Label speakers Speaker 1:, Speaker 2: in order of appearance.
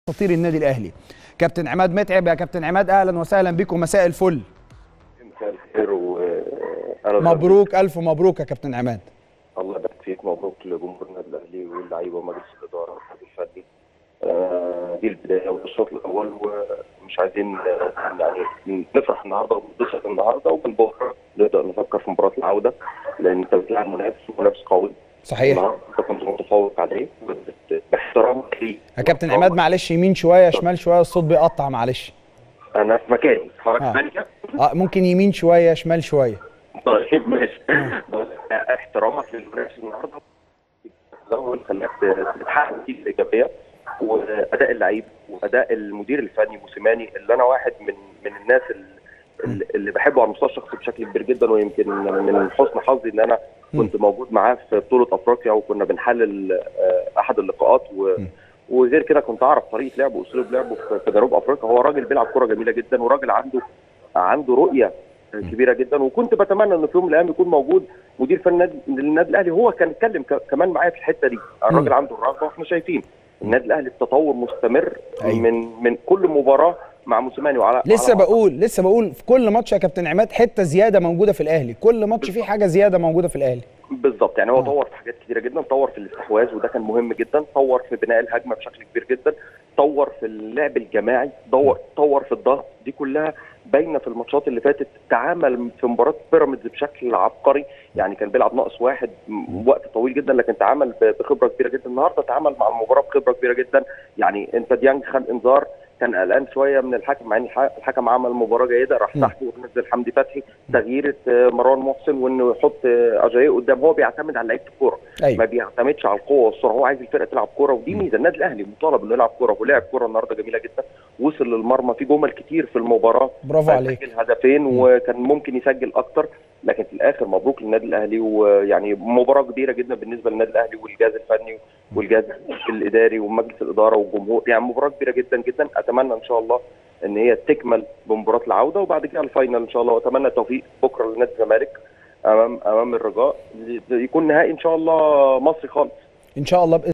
Speaker 1: اساطير النادي الاهلي كابتن عماد متعب يا كابتن عماد اهلا وسهلا بكم مساء الفل
Speaker 2: مساء الخير وانا
Speaker 1: مبروك الف مبروك يا كابتن عماد
Speaker 2: الله يبارك فيك مبروك لجمهور النادي الاهلي واللعيبه ومجلس الاداره والحاج الفني آه، دي البدايه والشوط الاول ومش عايزين آه، يعني نفرح النهارده ونتبسط النهارده وبالبكره نبدا نفكر في مباراه العوده لان انت بتلعب منافس منافس قوي
Speaker 1: صحيح
Speaker 2: النهارده انت كنت متفوق عليه بت- باحترامك ليه
Speaker 1: يا كابتن عماد معلش يمين شويه شمال شويه الصوت بيقطع معلش
Speaker 2: انا في مكاني حركه
Speaker 1: آه.
Speaker 2: ثانيه
Speaker 1: اه ممكن يمين شويه شمال شويه
Speaker 2: طيب ماشي بس احترامك للمنافس النهارده الاول خلاك تتحقق نتيجه ايجابيه واداء اللعيب واداء المدير الفني موسيماني اللي انا واحد من من الناس اللي, اللي بحبه على المستوى الشخصي بشكل كبير جدا ويمكن من حسن حظي ان انا كنت موجود معاه في بطوله افريقيا وكنا بنحلل آه، احد اللقاءات و وغير كده كنت اعرف طريقه لعبه واسلوب لعبه في- في جنوب افريقيا هو راجل بيلعب كره جميله جدا وراجل عنده عنده رؤيه كبيره جدا وكنت بتمنى انه في يوم من الايام يكون موجود مدير فني النادي- للنادي الاهلي هو كان اتكلم ك- كمان معايا في الحته دي الراجل عنده الرغبه واحنا شايفين النادي الاهلي التطور مستمر
Speaker 1: أيوة.
Speaker 2: من من كل مباراه مع موسيماني وعلى
Speaker 1: لسه
Speaker 2: على-
Speaker 1: بقول لسه بقول في كل ماتش يا كابتن عماد حته زياده موجوده في الاهلي كل ماتش فيه حاجه زياده موجوده في الاهلي
Speaker 2: بالظبط يعني هو
Speaker 1: آه.
Speaker 2: طور في حاجات كتيره جدا طور في الاستحواذ وده كان مهم جدا طور في بناء الهجمه بشكل كبير جدا طور في اللعب الجماعي طور طور في الضغط دي كلها باينه في الماتشات اللي فاتت تعامل في مباراه بيراميدز بشكل عبقري يعني كان بيلعب ناقص واحد م- وقت طويل جدا لكن تعامل ب- بخبره كبيره جدا النهارده تعامل مع المباراه بخبره كبيره جدا يعني انت ديانج خد انذار كان قلقان شويه من الحكم مع ان الح- الحكم عمل مباراه جيده راح
Speaker 1: م.
Speaker 2: سحبه ونزل حمدي فتحي تغيير آه، مروان محسن وانه يحط آه، اجاييه قدام هو بيعتمد على لعيبه الكوره ما
Speaker 1: ايوه
Speaker 2: بيعتمدش على القوه والسرعه هو عايز الفرقه تلعب كوره ودي ميزه النادي الاهلي مطالب انه يلعب كوره ولعب كوره النهارده جميله جدا وصل للمرمى في جمل كتير في المباراه
Speaker 1: برافو عليك
Speaker 2: سجل هدفين وكان ممكن يسجل اكتر لكن في الاخر مبروك للنادي الاهلي ويعني مباراه كبيره جدا بالنسبه للنادي الاهلي والجهاز الفني والجهاز الاداري ومجلس الاداره والجمهور يعني مباراه كبيره جدا جدا اتمنى ان شاء الله ان هي تكمل بمباراه العوده وبعد كده الفاينل ان شاء الله واتمنى التوفيق بكره لنادي الزمالك امام امام الرجاء يكون نهائي ان شاء الله مصري خالص
Speaker 1: ان شاء الله